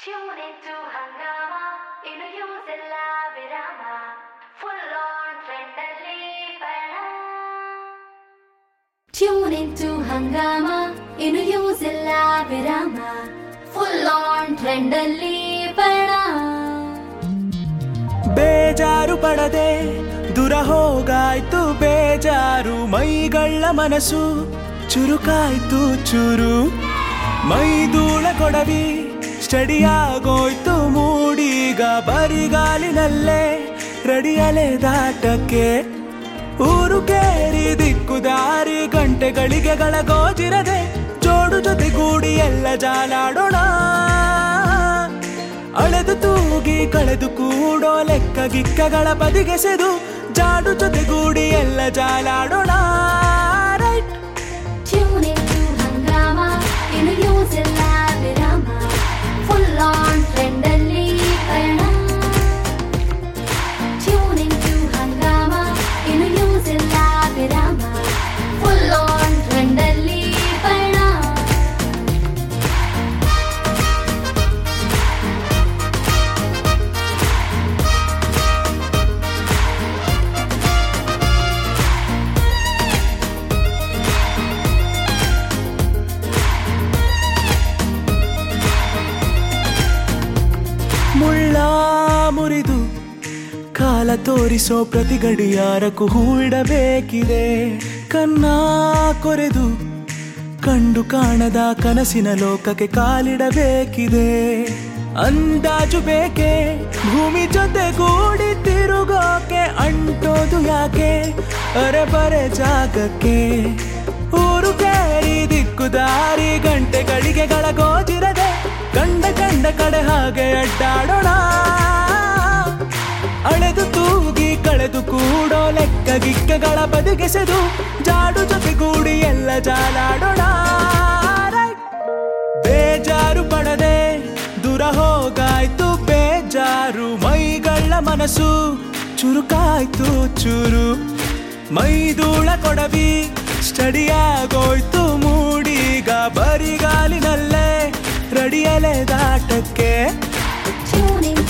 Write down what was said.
Tune into Hangama, ಇನ್ನು ಯೂಸ್ ಎಲ್ಲ ವಿರಾಮ ಫುಲ್ ಆನ್ ಟ್ರೆಂಡ್ ಅಲ್ಲಿ ಪಯಣ ಟ್ಯೂನ್ ಇಂಟು ಹಂಗಾಮ ಇನ್ನು ಯೂಸ್ ಎಲ್ಲ ವಿರಾಮ ಫುಲ್ ಆನ್ ಟ್ರೆಂಡ್ ಅಲ್ಲಿ ಪಯಣ ಬೇಜಾರು ಪಡದೆ ದೂರ ಹೋಗಾಯ್ತು ಬೇಜಾರು ಮೈಗಳ ಮನಸ್ಸು ಚುರುಕಾಯ್ತು ಚೂರು ಮೈದೂಳ ಕೊಡವಿ ಸ್ಟಡಿಯಾಗೋಯ್ತು ಮೂಡೀಗ ಬರಿಗಾಲಿನಲ್ಲೇ ರೆಡಿಯಲೆ ದಾಟಕ್ಕೆ ಊರು ಕೇರಿ ದಿಕ್ಕು ದಾರಿ ಗಂಟೆಗಳಿಗೆಗಳ ಗೋಜಿರದೆ ಜೋಡು ಜೊತೆಗೂಡಿ ಎಲ್ಲ ಜಾಲಾಡೋಣ ಅಳೆದು ತೂಗಿ ಕಳೆದು ಕೂಡೋ ಲೆಕ್ಕ ಗಿಕ್ಕಗಳ ಬದಿಗೆಸೆದು ಜಾಡು ಜೊತೆಗೂಡಿ ಎಲ್ಲ ಜಾಲಾಡೋಣ ರೈಟ್ ಟ್ಯೂನ್ ಇಂಟು ಹಂಗಾಮ ಇನ್ನು ಯೂಸ್ ಎಲ್ಲ ವಿರಾಮ ಫುಲ್ ಆನ್ ಟ್ರೆಂಡ್ ಅಲ್ಲಿ ಪಯಣ ಟ್ಯೂನ್ ಇಂಟು ಹಂಗಾಮ ಇನ್ನು ಯೂಸ್ ಎಲ್ಲ ವಿರಾಮ ಫುಲ್ ಆನ್ ಟ್ರೆಂಡ್ ಅಲ್ಲಿ ಪಯಣ ಮುಳ್ಳ ಮುರಿದು ಕಾಲ ತೋರಿಸೋ ಪ್ರತಿ ಗಡಿಯಾರಕ್ಕೂ ಹೂವಿಡಬೇಕಿದೆ ಕನ್ನ ಕೊರೆದು ಕಂಡು ಕಾಣದ ಕನಸಿನ ಲೋಕಕ್ಕೆ ಕಾಲಿಡಬೇಕಿದೆ ಅಂದಾಜು ಬೇಕೆ ಭೂಮಿ ಜೊತೆ ಗೂಡಿ ತಿರುಗೋಕೆ ಅಂಟೋದು ಯಾಕೆ ಅರೆ ಬರೆ ಜಾಗಕ್ಕೆ ಊರು ಕೇರಿ ದಿಕ್ಕು ದಾರಿ ಗಂಟೆಗಳಿಗೆಗಳ ಗೋಜಿರದೆ ಕಂಡ ಕಂಡ ಕಡೆ ಹಾಗೆ ಅಡ್ಡಾಡೋಣ ಅಳೆದು ತೂಗಿ ಕಳೆದು ಕೂಡೋ ಲೆಕ್ಕ ಗಿಕ್ಕಗಳ ಬದಿಗೆಸೆದು ಜಾಡು ಜೊತೆಗೂಡಿ ಎಲ್ಲ ಜಾಲಾಡೋಣ Right? ಬೇಜಾರು ಪಡದೆ ದೂರ ಹೋಗಾಯ್ತು ಬೇಜಾರು ಮೈಗಳ ಮನಸ್ಸು ಚುರುಕಾಯ್ತು ಚೂರು ಮೈದೂಳ ಕೊಡವಿ ಸ್ಟಡಿಯಾಗೋಯ್ತು ಮೂಡೀಗ ಬರಿಗಾಲಿನಲ್ಲೇ ರೆಡಿಯಲೆ ದಾಟಕ್ಕೆ ಟ್ಯೂನ್